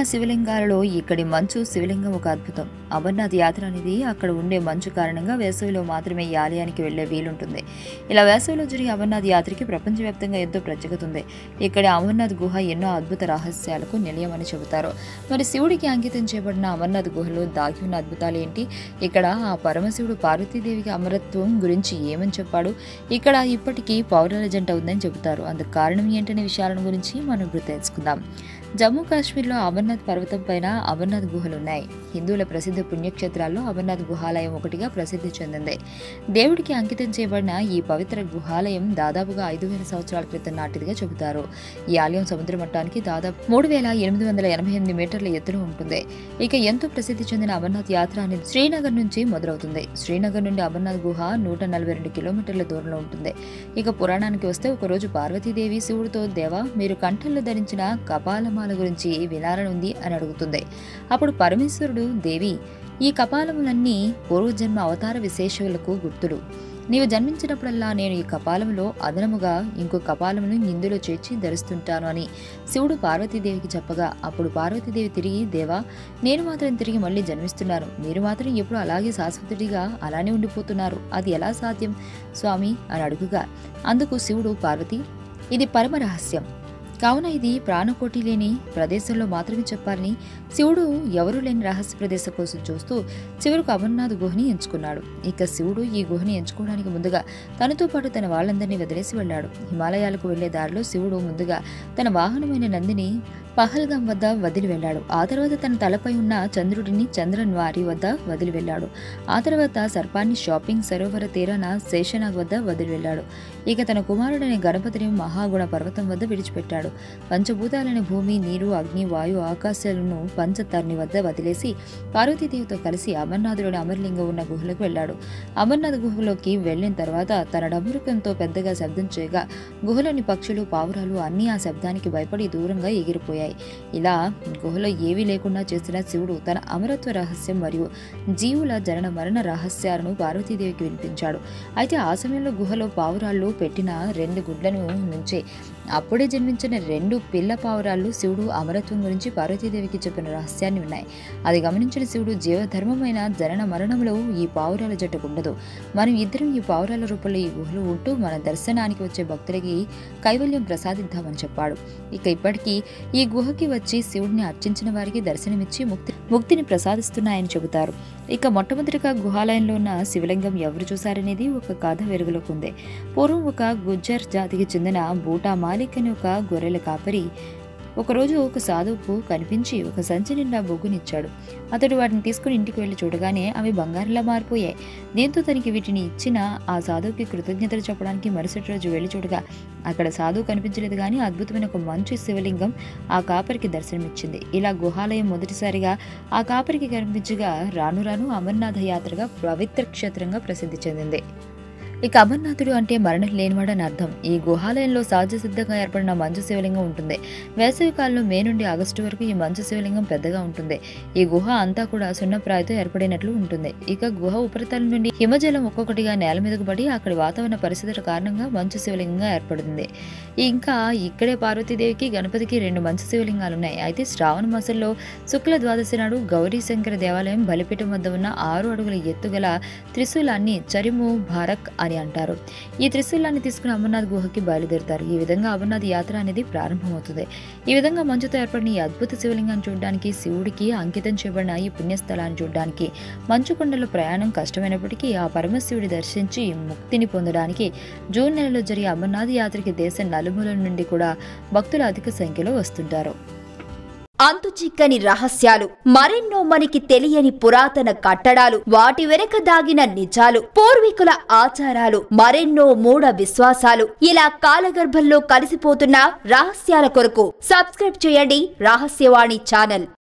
శివలింగాలలో ఇక్కడి మంచు శివలింగం ఒక అద్భుతం అమర్నాథ్ యాత్ర అనేది అక్కడ ఉండే మంచు కారణంగా వేసవిలో మాత్రమే ఈ ఆలయానికి వెళ్లే వీలుంటుంది ఇలా వేసవిలో జరిగే అమర్నాథ్ యాత్రకి ప్రపంచవ్యాప్తంగా ఎంతో ప్రత్యేకత ఉంది ఇక్కడ అమర్నాథ్ గుహ ఎన్నో అద్భుత రహస్యాలకు నిలయమని చెబుతారు మరి శివుడికి అంకితం చేయబడిన అమర్నాథ్ గుహలో దాగి ఉన్న అద్భుతాలు ఏంటి ఇక్కడ ఆ పరమశివుడు పార్వతీదేవికి అమరత్వం గురించి ఏమని చెప్పాడు ఇక్కడ ఇప్పటికీ పౌరాల జంట ఉందని చెబుతారు అందుకు కారణం ఏంటనే విషయాలను గురించి మనం ఇప్పుడు తెలుసుకుందాం జమ్మూ కాశ్మీర్లో అమర్నాథ్ పర్వతం పైన అమర్నాథ్ గుహలు ఉన్నాయి హిందువుల ప్రసిద్ధ పుణ్యక్షేత్రాల్లో అమర్నాథ్ గుహాలయం ఒకటిగా ప్రసిద్ధి చెందింది దేవుడికి అంకితం చేయబడిన ఈ పవిత్ర గుహాలయం దాదాపుగా ఐదు వేల సంవత్సరాల క్రితం నాటిదిగా చెబుతారు ఈ ఆలయం సముద్ర మట్టానికి దాదాపు మూడు వేల ఎనిమిది వందల ఎనభై ఎనిమిది మీటర్ల ఎత్తున ఉంటుంది ఇక ఎంతో ప్రసిద్ధి చెందిన అమర్నాథ్ యాత్ర అనేది శ్రీనగర్ నుంచి మొదలవుతుంది శ్రీనగర్ నుండి అమర్నాథ్ గుహ నూట నలభై రెండు కిలోమీటర్ల దూరంలో ఉంటుంది ఇక పురాణానికి వస్తే ఒకరోజు పార్వతీదేవి శివుడితో దేవా మీరు కంఠంలో ధరించిన కపాలమాల గురించి వినాలని ఉంది అని అడుగుతుంది అప్పుడు పరమేశ్వరుడు దేవి ఈ కపాలములన్నీ పూర్వజన్మ అవతార విశేషములకు గుర్తులు నీవు జన్మించినప్పుడల్లా నేను ఈ కపాలంలో అదనముగా ఇంకో కపాలమును ఇందులో చేర్చి ధరిస్తుంటాను అని శివుడు పార్వతీదేవికి చెప్పగా అప్పుడు పార్వతీదేవి తిరిగి దేవా నేను మాత్రం తిరిగి మళ్ళీ జన్మిస్తున్నాను మీరు మాత్రం ఎప్పుడు అలాగే శాశ్వతుడిగా అలానే ఉండిపోతున్నారు అది ఎలా సాధ్యం స్వామి అని అడుగుగా అందుకు శివుడు పార్వతి ఇది పరమ రహస్యం కావున ఇది ప్రాణకోటి లేని ప్రదేశంలో మాత్రమే చెప్పాలని శివుడు ఎవరూ లేని రహస్య ప్రదేశం కోసం చూస్తూ చివరకు అమర్నాథ్ గుహని ఎంచుకున్నాడు ఇక శివుడు ఈ గుహని ఎంచుకోవడానికి ముందుగా తనతో పాటు తన వాళ్ళందరినీ వదిలేసి వెళ్ళాడు హిమాలయాలకు వెళ్లే దారిలో శివుడు ముందుగా తన వాహనమైన నందిని పహల్గాం వద్ద వదిలి వెళ్ళాడు ఆ తర్వాత తన తలపై ఉన్న చంద్రుడిని చంద్రన్వారి వద్ద వదిలి వెళ్ళాడు ఆ తర్వాత సర్పాన్ని షాపింగ్ సరోవర తీరాన శేషనాగ్ వద్ద వదిలి వెళ్ళాడు ఇక తన కుమారుడైన గణపతిని మహాగుణ పర్వతం వద్ద విడిచిపెట్టాడు పంచభూతాలైన భూమి నీరు అగ్ని వాయు ఆకాశాలను పంచతర్ని వద్ద వదిలేసి పార్వతీదేవితో కలిసి అమర్నాథులోని అమర్లింగం ఉన్న గుహలకు వెళ్ళాడు అమర్నాథ్ గుహలోకి వెళ్ళిన తర్వాత తన డమరుకంతో పెద్దగా శబ్దం చేయగా గుహలోని పక్షులు పావురాలు అన్నీ ఆ శబ్దానికి భయపడి దూరంగా ఎగిరిపోయాయి ఇలా గుహలో ఏవీ లేకుండా చేసిన శివుడు తన అమరత్వ రహస్యం మరియు జీవుల జనన మరణ రహస్యాలను పార్వతీదేవికి వినిపించాడు అయితే ఆ సమయంలో గుహలో పావురాళ్ళు పెట్టిన రెండు గుడ్లను నుంచే అప్పుడే జన్మించిన రెండు పిల్ల పావురాళ్ళు శివుడు అమరత్వం గురించి పార్వతీదేవికి చెప్పిన రహస్యాన్ని ఉన్నాయి అది గమనించిన శివుడు జీవధర్మమైన జనన మరణంలో ఈ పావురాల జట్టుకు ఉండదు మనం ఇద్దరం ఈ పావురాల రూపంలో ఈ గుహలో ఉంటూ మన దర్శనానికి వచ్చే భక్తులకి కైవల్యం ప్రసాదిద్దామని చెప్పాడు ఇక ఇప్పటికీ ఈ గుహకి వచ్చి శివుడిని అర్చించిన వారికి దర్శనమిచ్చి ముక్తి ముక్తిని ప్రసాదిస్తున్నాయని చెబుతారు ఇక మొట్టమొదటిగా గుహాలయంలో ఉన్న శివలింగం ఎవరు చూశారనేది ఒక కథ వెలుగులోకి ఉంది పూర్వం ఒక గుజ్జర్ జాతికి చెందిన బూటా మాలిక్ అని ఒక గొర్రెల కాపరి ఒకరోజు ఒక సాధువుకు కనిపించి ఒక సంచి నిండా బొగ్గునిచ్చాడు అతడు వాటిని తీసుకుని ఇంటికి వెళ్ళి చూడగానే అవి బంగారంలా మారిపోయాయి దీంతో తనకి వీటిని ఇచ్చిన ఆ సాధువుకి కృతజ్ఞతలు చెప్పడానికి మరుసటి రోజు వెళ్ళి చూడగా అక్కడ సాధువు కనిపించలేదు కానీ అద్భుతమైన ఒక మంచు శివలింగం ఆ కాపరికి దర్శనమిచ్చింది ఇలా గుహాలయం మొదటిసారిగా ఆ కాపరికి కనిపించగా రాను రాను అమర్నాథ యాత్రగా పవిత్ర క్షేత్రంగా ప్రసిద్ధి చెందింది ఇక అమర్నాథుడు అంటే మరణం లేనివాడని అర్థం ఈ గుహాలయంలో సహజ సిద్ధంగా ఏర్పడిన మంచు శివలింగం ఉంటుంది వేసవి కాలంలో మే నుండి ఆగస్టు వరకు ఈ మంచు శివలింగం పెద్దగా ఉంటుంది ఈ గుహ అంతా కూడా సున్నప్రాయతో ఏర్పడినట్లు ఉంటుంది ఇక గుహ ఉపరితలం నుండి హిమజలం ఒక్కొక్కటిగా నేల మీదకు పడి అక్కడి వాతావరణ పరిస్థితుల కారణంగా మంచు శివలింగంగా ఏర్పడుతుంది ఇంకా ఇక్కడే పార్వతీదేవికి గణపతికి రెండు మంచు శివలింగాలు ఉన్నాయి అయితే శ్రావణ మాసంలో శుక్ల ద్వాదశి నాడు గౌరీ శంకర దేవాలయం బలిపీఠం వద్ద ఉన్న ఆరు అడుగుల ఎత్తుగల త్రిశూలాన్ని చరిము భారక్ అని అంటారు ఈ త్రిశూలాన్ని తీసుకుని అమర్నాథ్ గుహకి బయలుదేరుతారు ఈ విధంగా అమర్నాథ్ యాత్ర అనేది ప్రారంభమవుతుంది ఈ విధంగా మంచుతో ఏర్పడిన ఈ అద్భుత శివలింగాన్ని చూడడానికి శివుడికి అంకితం చేయబడిన ఈ పుణ్యస్థలాన్ని చూడడానికి మంచు కొండలో ప్రయాణం కష్టమైనప్పటికీ ఆ పరమశివుడి దర్శించి ముక్తిని పొందడానికి జూన్ నెలలో జరిగే అమర్నాథ్ యాత్రకి దేశం నలుమూలల నుండి కూడా భక్తులు అధిక సంఖ్యలో వస్తుంటారు అంతు చిక్కని రహస్యాలు మరెన్నో మనకి తెలియని పురాతన కట్టడాలు వాటి వెనక దాగిన నిజాలు పూర్వీకుల ఆచారాలు మరెన్నో మూఢ విశ్వాసాలు ఇలా కాలగర్భంలో కలిసిపోతున్న రహస్యాల కొరకు సబ్స్క్రైబ్ చేయండి రహస్యవాణి ఛానల్